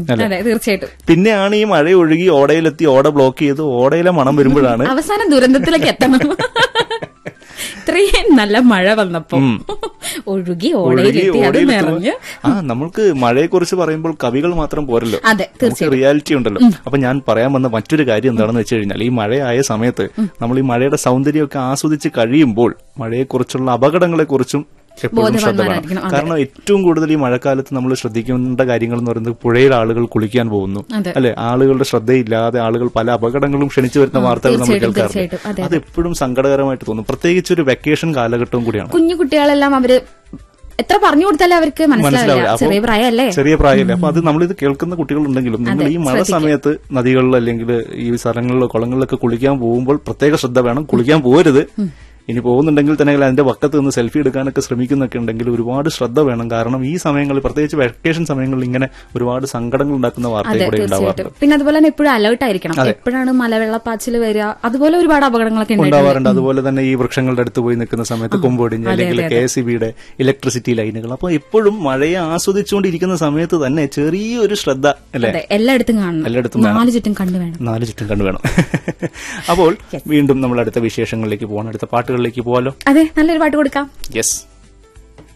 അതെ തീർച്ചയായിട്ടും പിന്നെയാണ് ഈ മഴ ഒഴുകി ഓടയിലെത്തി ഓട ബ്ലോക്ക് ചെയ്ത് ഓടയിലെ മണം വരുമ്പോഴാണ് അവസാനം ദുരന്തത്തിലേക്ക് എത്തണം ഇത്രയും നല്ല മഴ വന്നപ്പോ ഒഴുകി ഒഴുകി ഓടയിലെത്തി അത് ഓടയിലെത്തുമ്പോ- നിറഞ്ഞ് ആ നമ്മൾക്ക് മഴയെ കുറിച്ച് പറയുമ്പോൾ കവികൾ മാത്രം പോരല്ലോ അതെ നമുക്ക് തീർച്ചയായും റിയാലിറ്റി ഉണ്ടല്ലോ അപ്പൊ ഞാൻ പറയാൻ വന്ന മറ്റൊരു കാര്യം എന്താണെന്ന് വെച്ച് കഴിഞ്ഞാൽ ഈ മഴയായ സമയത്ത് നമ്മൾ ഈ മഴയുടെ സൗന്ദര്യമൊക്കെ ആസ്വദിച്ച് കഴിയുമ്പോൾ മഴയെക്കുറിച്ചുള്ള അപകടങ്ങളെ കുറിച്ചും എപ്പോഴും ശ്രദ്ധ വേണം ബോധവാന്മാരായിരിക്കണം. അതെ. കാരണം ഏറ്റവും കൂടുതൽ ഈ മഴക്കാലത്ത് നമ്മൾ ശ്രദ്ധിക്കേണ്ട കാര്യങ്ങൾ എന്ന് പറയുന്നത് പുഴയിൽ ആളുകൾ കുളിക്കാൻ പോകുന്നു അതെ. അല്ലെ ആളുകളുടെ ശ്രദ്ധയില്ലാതെ ആളുകൾ പല അപകടങ്ങളും ക്ഷണിച്ചു വരുന്ന വാർത്തകൾ നമ്മൾ തീർച്ചയായിട്ടും, കേൾക്കാറുണ്ട് തീർച്ചയായിട്ടും. അതെ, അത് എപ്പോഴും സങ്കടകരമായിട്ട് തോന്നും പ്രത്യേകിച്ച് ഒരു വെക്കേഷൻ കാലഘട്ടവും കൂടിയാണ് കുഞ്ഞു കുട്ടികളെല്ലാം അവര് എത്ര പറഞ്ഞു കൊടുത്താലേ അവർക്ക് മനസ്സിലാവില്ല മനസ്സിലാവില്ല അപ്പൊ ചെറിയ പ്രായമല്ലേ ചെറിയ പ്രായമല്ലേ അപ്പൊ അത് നമ്മളിത് കേൾക്കുന്ന കുട്ടികളുണ്ടെങ്കിലും നിങ്ങൾ ഈ മഴ സമയത്ത് നദികളിൽ അല്ലെങ്കിൽ ഈ സ്ഥലങ്ങളിലോ കുളങ്ങളിലൊക്കെ കുളിക്കാൻ പോകുമ്പോൾ പ്രത്യേക ശ്രദ്ധ വേണം കുളിക്കാൻ പോരുത് ഇനി പോകുന്നുണ്ടെങ്കിൽ തന്നെ അതിന്റെ വക്കത്ത് നിന്ന് സെൽഫി എടുക്കാനൊക്കെ ശ്രമിക്കുന്നൊക്കെ ഉണ്ടെങ്കിൽ ഒരുപാട് ശ്രദ്ധ വേണം കാരണം ഈ സമയങ്ങളിൽ പ്രത്യേകിച്ച് വെക്കേഷൻ സമയങ്ങളിൽ ഇങ്ങനെ ഒരുപാട് സങ്കടങ്ങൾ ഉണ്ടാക്കുന്ന വാർത്തകൾ അതെ കൂടെ ഉണ്ടാവാറുണ്ട് തീർച്ചയായിട്ടും പിന്നെ അതുപോലെ തന്നെ എപ്പോഴും അലേർട്ട് ആയിരിക്കണം എപ്പോഴാണ് മലവെള്ളപ്പാച്ചിൽ വരിക അതുപോലെ ഒരുപാട് അപകടങ്ങളൊക്കെ ഉണ്ടായിട്ടുണ്ട് ഉണ്ടാവാറുണ്ട് അതുപോലെ തന്നെ ഈ വൃക്ഷങ്ങളുടെ അടുത്ത് പോയി നിൽക്കുന്ന സമയത്ത് കൊമ്പൊടിഞ്ഞ് അല്ലെങ്കിൽ കെ എസ് ബിയുടെ ഇലക്ട്രിസിറ്റി ലൈനുകൾ അപ്പൊ എപ്പോഴും മഴയെ ആസ്വദിച്ചുകൊണ്ടിരിക്കുന്ന സമയത്ത് തന്നെ ചെറിയൊരു ശ്രദ്ധ അല്ലെ അതെ എല്ലായിടത്തും കാണണം എല്ലായിടത്തും വേണം. നാല് ചുറ്റും കണ്ടു വേണം നാല് ചുറ്റും കണ്ടു വേണം അപ്പോൾ വീണ്ടും നമ്മൾ അടുത്ത വിശേഷങ്ങളിലേക്ക് പോകണം അടുത്ത പാട്ടുകളിലേക്ക് പോകാലോ അതെ നല്ലൊരു പാട്ട് കൊടുക്കാം യെസ്